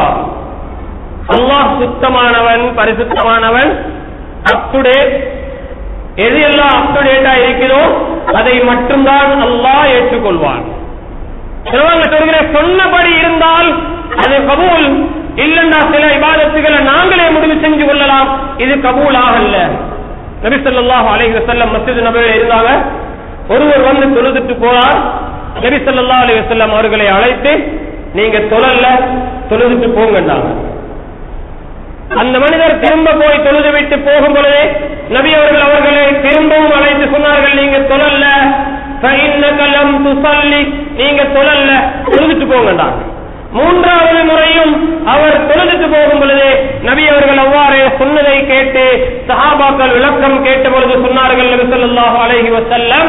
அல்லாஹ் சுத்தமானவன் பரிசுத்தமானவன் அப்டுடேட் எது எல்லாம் அப்டுடேட்டா இருக்கிறதோ அதை மட்டும்தான் அல்லாஹ் ஏற்றுக்கொள்வான் சிலவங்க சொல்கிற சொன்னபடி இருந்தால் அது கபூல் இல்லைன்னா சில இபாதத்துகளை நாங்களே முடிவு செஞ்சு கொள்ளலாம் இது கபூல் ஆகல நபி ஸல்லல்லாஹு அலைஹி வஸல்லம் மஸ்ஜித் நபவியில் இருந்தாங்க ஒருவர் வந்து தொழுதுட்டு போறார் நபி ஸல்லல்லாஹு அலைஹி வஸல்லம் அவர்களை அழைத்து நீங்க தொழல தொழுதுட்டு போங்கண்டாங்க அந்த மனிதர் திரும்ப போய் தொழுது விட்டு போகும் பொழுது நபி அவர்கள் அவர்களை திரும்பவும் அழைத்து சொன்னார்கள் நீங்க தொழல்ல فإنك لم تصلي நீங்க தொழல்ல தொழுதுட்டு போங்கண்டாங்க மூன்றாவது முறையும் அவர் தொழுதுட்டு போகும் பொழுது நபி அவர்கள் அவ்வாறே சொன்னதை கேட்டு சஹாபாக்கள் விளக்கம் கேட்ட பொழுது சொன்னார்கள் நபி ஸல்லல்லாஹு அலைஹி வஸல்லம்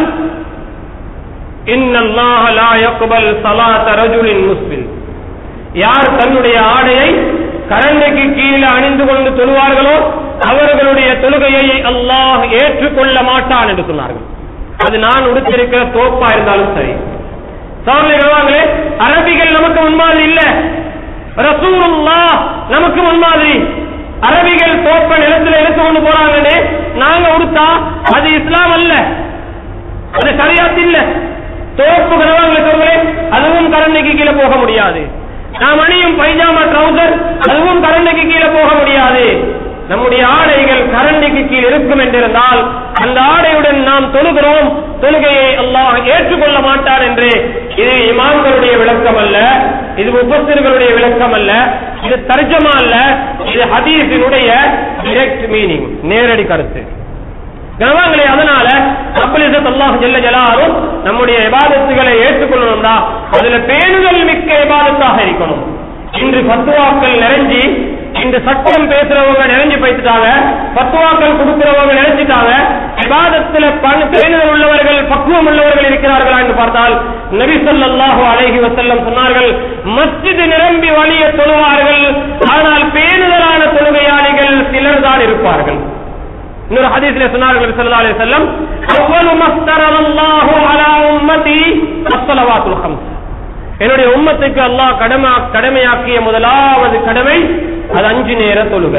இன்னல்லாஹ லா யக்பல் ஸலாத ரஜுலின் முஸ்லிம் யார் தன்னுடைய ஆடையை கரண்டைக்கு கீழே அணிந்து கொண்டு தொழுவார்களோ அவர்களுடைய தொழுகையை அல்லாஹ் ஏற்றுக்கொள்ள மாட்டான் என்று சொன்னார்கள் அது நான் உடுத்திருக்கிற தோப்பா இருந்தாலும் சரி சோழர்களே அரபிகள் நமக்கு முன்மாதிரி இல்ல ரசூலுல்லா நமக்கு முன்மாதிரி அரபிகள் தோப்ப நிலத்துல எடுத்து கொண்டு போறாங்கன்னு நாங்க உடுத்தா அது இஸ்லாம் அல்ல அது சரியாத்து இல்ல தோப்பு கனவாங்களே அதுவும் கரண்டைக்கு கீழே போக முடியாது நாம் அணியும் பைஜாமா ட்ரௌசர் அதுவும் கரண்டைக்கு கீழே போக முடியாது நம்முடைய ஆடைகள் கரண்டிக்கு கீழ் இருக்கும் என்றிருந்தால் அந்த ஆடையுடன் நாம் தொழுகிறோம் தொழுகையை அல்லாஹ் ஏற்றுக்கொள்ள மாட்டான் என்று இது இமாம்களுடைய விளக்கம் அல்ல இது முப்பத்திர்களுடைய விளக்கம் அல்ல இது தர்ஜமா அல்ல இது ஹதீஸினுடைய டிரெக்ட் மீனிங் நேரடி கருத்து கனவாங்களே அதனால ரப்பலிசத் அல்லாஹ் ஜல்ல ஜலாரும் நம்முடைய இபாதத்துகளை ஏற்றுக்கொள்ளணும்டா அதுல பேணுதல் மிக்க இபாதத்தாக இருக்கணும் இன்று பத்துவாக்கள் நிறைஞ்சி இந்த சட்டம் பேசுறவங்க நிறைஞ்சு போயிட்டாங்க பத்துவாக்கள் கொடுக்கிறவங்க நினைச்சிட்டாங்க விவாதத்துல பேணுதல் உள்ளவர்கள் பக்குவம் உள்ளவர்கள் இருக்கிறார்களா என்று பார்த்தால் நபி ஸல்லல்லாஹு அலைஹி வஸல்லம் சொன்னார்கள் மஸ்ஜித் நிரம்பி வழிய தொழுவார்கள் ஆனால் பேணுதலான தொழுகையாளிகள் சிலர் தான் இருப்பார்கள் இன்னொரு ஹதீஸ்ல சொன்னார்கள் நபி ஸல்லல்லாஹு அலைஹி வஸல்லம் அவ்வளு மஸ்தரல்லாஹு அலா உம்மதி அஸ்ஸலவாத்துல் ஹம்ஸ் என்னுடைய உம்மத்துக்கு அல்லாஹ் கடமை கடமையாக்கிய முதலாவது கடமை அது அஞ்சு நேர தொழுக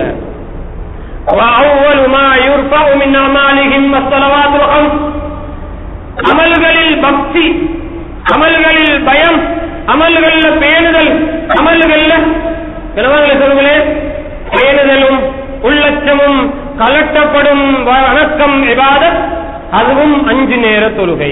وأول ما يرفع من أعمالهم الصلوات الخمس அமல்களில் பக்தி அமல்களில் பயம் அமல்கள்ல பேணுதல் அமல்கள்ல கனவாங்களை சொல்லுங்களே பேணுதலும் உள்ளச்சமும் கலட்டப்படும் வணக்கம் இபாதத் அதுவும் அஞ்சு நேர தொழுகை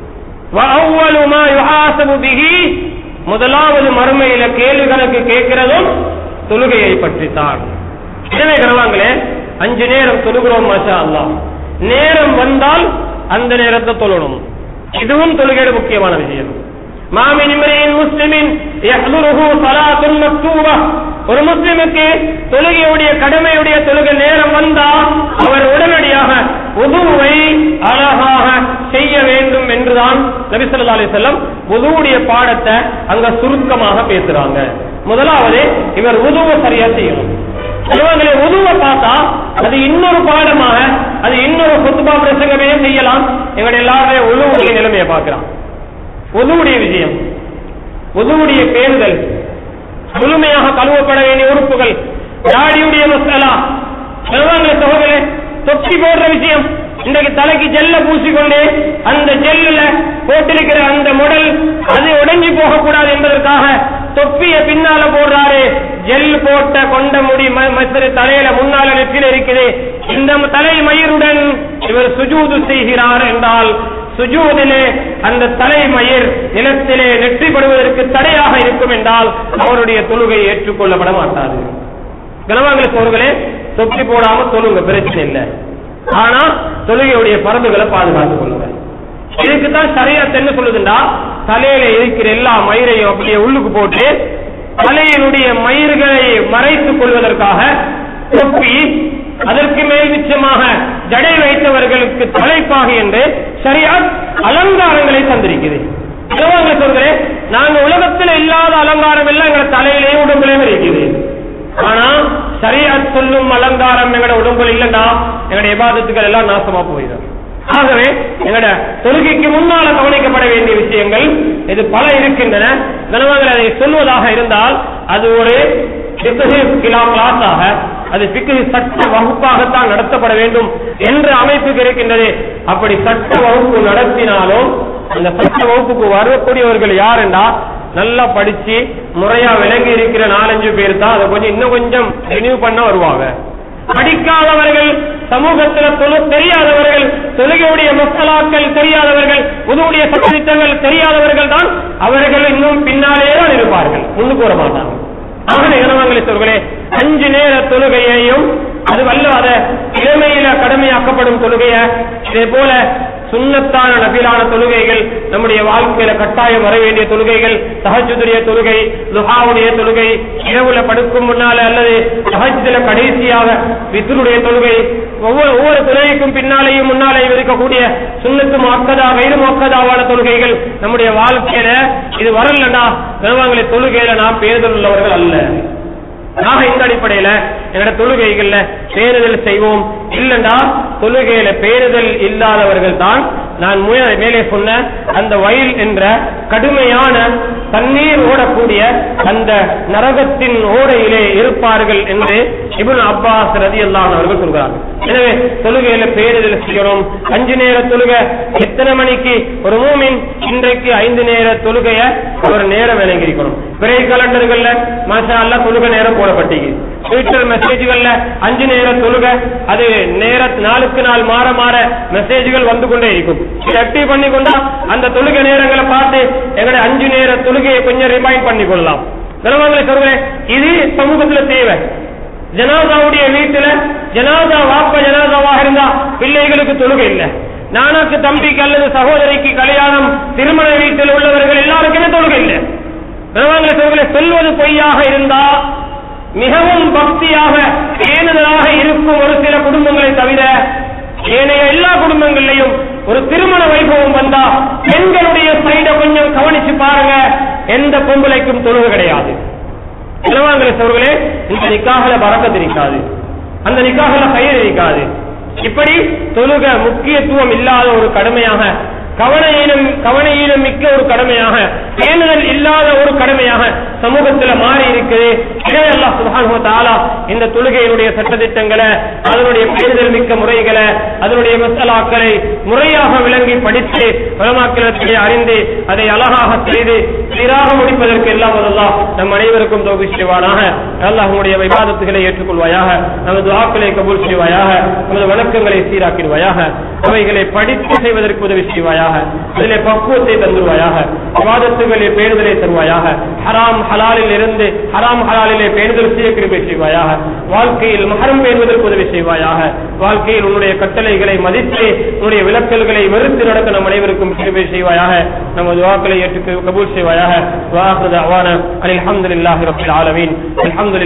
وأول ما يحاسب به முதலாவது மறுமையில கேள்வி கணக்கு கேட்கிறதும் தொழுகையை பற்றித்தான் எனவே கனவாங்களே அஞ்சு நேரம் தொழுகிறோம் மாஷா அல்லாஹ் நேரம் வந்தால் அந்த நேரத்தை தொழணும் இதுவும் தொழுகையோட முக்கியமான விஷயம் மாமின் இம்ரியின் முஸ்லிமின் யஹ்துருஹு ஸலாத்துன் மக்தூபா ஒரு முஸ்லிமுக்கு தொழுகையுடைய கடமையுடைய தொழுகை நேரம் வந்தா அவர் உடனடியாக உதுவை அழகாக செய்ய வேண்டும் என்றுதான் நபி ஸல்லல்லாஹு அலைஹி வஸல்லம் உதுவுடைய பாடத்தை அங்க சுருக்கமாக பேசுறாங்க முதலாவது இவர் உதுவை சரியா செய்யணும் இவங்களை உதுவை பார்த்தா அது இன்னொரு பாடமாக அது இன்னொரு குத்துபா பிரசங்கமே செய்யலாம் எங்களுடைய எல்லாருமே உழுவுடைய நிலைமையை பார்க்கிறான் உதுவுடைய விஷயம் உதுவுடைய பேருதல் முழுமையாக கழுவப்பட வேண்டிய உறுப்புகள் தாடியுடைய மசாலா சகோதரே தொப்பி போடுற விஷயம் இன்றைக்கு தலைக்கு ஜெல்ல பூசிக்கொண்டு அந்த ஜெல்லுல போட்டிருக்கிற அந்த முடல் அது உடைஞ்சு போகக்கூடாது என்பதற்காக தொப்பிய பின்னால போடுறாரு ஜெல் போட்ட கொண்ட முடி மசரு தலையில முன்னால நெற்றில இருக்குது இந்த தலை மயிருடன் இவர் சுஜூது செய்கிறார் என்றால் சுஜூதிலே அந்த தலைமயிர் நிலத்திலே நெற்றிப்படுவதற்கு தடையாக இருக்கும் என்றால் அவருடைய தொழுகை ஏற்றுக்கொள்ளப்பட மாட்டாது கனவாங்களுக்கு அவர்களே தொப்பி போடாம தொழுங்க பிரச்சனை இல்லை ஆனா தொழுகையுடைய பரம்புகளை பாதுகாத்துக் கொள்ளுங்க இதுக்குத்தான் சரியா என்ன சொல்லுதுண்டா தலையில இருக்கிற எல்லா மயிரையும் அப்படியே உள்ளுக்கு போட்டு தலையினுடைய மயிர்களை மறைத்துக் கொள்வதற்காக தொப்பி அதற்கு மேல் நிச்சயமாக ஜடை வைத்தவர்களுக்கு தலைப்பாக என்று சரியா அலங்காரங்களை தந்திருக்கிறது சொல்கிறே நாங்க உலகத்தில் இல்லாத அலங்காரம் எல்லாம் எங்க தலையிலேயே உடம்புலயும் இருக்குது ஆனா சரியா சொல்லும் அலங்காரம் எங்கட உடம்புல இல்லைன்னா எங்களுடைய விவாதத்துக்கள் எல்லாம் நாசமா போயிடும் ஆகவே எங்கட தொழுகைக்கு முன்னால கவனிக்கப்பட வேண்டிய விஷயங்கள் இது பல இருக்கின்றன கனவாங்கள் அதை சொல்வதாக இருந்தால் அது ஒரு கிளாஸாக அது பிக்கு சட்ட வகுப்பாகத்தான் நடத்தப்பட வேண்டும் என்ற அமைப்புக்கு இருக்கின்றது அப்படி சட்ட வகுப்பு நடத்தினாலும் அந்த சட்ட வகுப்புக்கு வரக்கூடியவர்கள் யாருண்டா நல்லா படிச்சு முறையா விளங்கி இருக்கிற நாலஞ்சு பேர் தான் அதை கொஞ்சம் இன்னும் கொஞ்சம் ரினியூ பண்ண வருவாங்க படிக்காதவர்கள் சமூகத்துல தொழு தெரியாதவர்கள் தொழுகையுடைய மசாலாக்கள் தெரியாதவர்கள் உதவுடைய சட்டத்திட்டங்கள் தெரியாதவர்கள் தான் அவர்கள் இன்னும் பின்னாலே தான் இருப்பார்கள் முன்னுக்கு வர மாட்டாங்க ஆகவே இனவங்களை அஞ்சு நேர தொழுகையையும் அது வல்லாத இளமையில கடமையாக்கப்படும் தொழுகைய இதே போல சுண்ணத்தான நபிலான தொழுகைகள் நம்முடைய வாழ்க்கையில கட்டாயம் வர வேண்டிய தொழுகைகள் சஹஜுடைய தொழுகை லுஹாவுடைய தொழுகை இரவுல படுக்கும் முன்னால அல்லது சஹஜுல கடைசியாக வித்துருடைய தொழுகை ஒவ்வொரு ஒவ்வொரு தொழுகைக்கும் பின்னாலேயும் முன்னாலேயும் இருக்கக்கூடிய சுண்ணத்து மொக்கதா வயிறு மொக்கதாவான தொழுகைகள் நம்முடைய வாழ்க்கையில இது வரலன்னா கனவாங்களை தொழுகையில நாம் பேதல் உள்ளவர்கள் அல்ல நாங்க இந்த அடிப்படையில எங்களோட தொழுகைகள்ல பேணுதல் செய்வோம் இல்லண்டா தொழுகையில பேணுதல் இல்லாதவர்கள் தான் நான் முய- மேலே சொன்ன அந்த வயல் என்ற கடுமையான தண்ணீர் ஓடக்கூடிய அந்த நரகத்தின் ஓடையிலே இருப்பார்கள் என்று இப்னு அப்பாஸ் ரதியல்லாஹு அவர்கள் சொல்கிறார்கள் எனவே தொழுகையில பேருதல் செய்யணும் அஞ்சு நேர தொழுகை எத்தனை மணிக்கு ஒரு மூமின் இன்றைக்கு ஐந்து நேர தொழுகைய ஒரு நேரம் விளங்கியிருக்கணும் பிறை கலண்டர்கள்ல மாஷா அல்லா தொழுகை நேரம் போடப்பட்டீங்க ட்விட்டர் மெசேஜ்கள்ல அஞ்சு நேர தொழுகை அது நேர நாளுக்கு நாள் மாற மாற மெசேஜ்கள் வந்து கொண்டே இருக்கும் இதை ஆக்டிவ் பண்ணி கொண்டா அந்த தொழுகை நேரங்களை பார்த்து எங்களுடைய அஞ்சு நேர தொழுகையை கொஞ்சம் ரிமைண்ட் பண்ணி கொள்ளலாம் கனவாங்களை சொல்கிறேன் இது சமூகத்துல தேவை ஜனாதாவுடைய வீட்டுல ஜனாதா வாப்ப ஜனாதாவாக இருந்தா பிள்ளைகளுக்கு தொழுகை இல்லை நானாக்கு தம்பிக்கு அல்லது சகோதரிக்கு கல்யாணம் திருமண வீட்டில் உள்ளவர்கள் எல்லாருக்குமே தொழுகை இல்லை கனவாங்களை சொல்கிறேன் சொல்வது பொய்யாக இருந்தா மிகவும் பக்தியாக பேணுதலாக இருக்கும் ஒரு சில குடும்பங்களை தவிர ஏனைய எல்லா குடும்பங்கள்லையும் ஒரு திருமண வைபவம் வந்தா பெண்களுடைய சைட கொஞ்சம் கவனிச்சு பாருங்க எந்த பொம்பளைக்கும் தொழுகை கிடையாது இளவாங்கலை சோர்களே இந்த நிக்காகல பறக்கத்து இருக்காது அந்த நிக்காகல கயிறு இருக்காது இப்படி தொழுக முக்கியத்துவம் இல்லாத ஒரு கடமையாக கவனையிலும் கவனையிலும் மிக்க ஒரு கடமையாக பேணுதல் இல்லாத ஒரு கடமையாக சமூகத்துல மாறி இருக்குது எனவே அல்லாஹ் சுப்ஹானஹு வ தஆலா இந்த தொழுகையினுடைய சட்டதிட்டங்களை அதனுடைய பேணுதல் மிக்க முறைகளை அதனுடைய மசாலாக்களை முறையாக விளங்கி படித்து உலமாக்களிடத்திலே அறிந்து அதை அழகாக செய்து சீராக முடிப்பதற்கு எல்லாம் அல்லாஹ் நம் அனைவருக்கும் தோபி செய்வானாக அல்லாஹ் உங்களுடைய விவாதத்துகளை ஏற்றுக்கொள்வாயாக நமது ஆக்களை கபூல் செய்வாயாக நமது வணக்கங்களை சீராக்கிடுவாயாக அவைகளை படித்து செய்வதற்கு உதவி செய்வாயாக அதிலே பக்குவத்தை தந்துருவாயாக விவாதத்துகளிலே பேணுதலை தருவாயாக ஹராம் ஹலாலில் இருந்து ஹராம் ஹலாலிலே பேணுதல் செய்ய கிருபை செய்வாயாக வாழ்க்கையில் மகரம் பேணுவதற்கு உதவி செய்வாயாக வாழ்க்கையில் உன்னுடைய கட்டளைகளை மதித்து உன்னுடைய விளக்கல்களை வெறுத்து நடக்க நம் அனைவருக்கும் கிருபை செய்வாயாக நமது வாக்களை ஏற்று கபூல் செய்வாயாக வாஹது அவான அல்ஹம்துலில்லாஹி ரப்பில் ஆலமீன் அல்ஹம்துலில்லாஹ்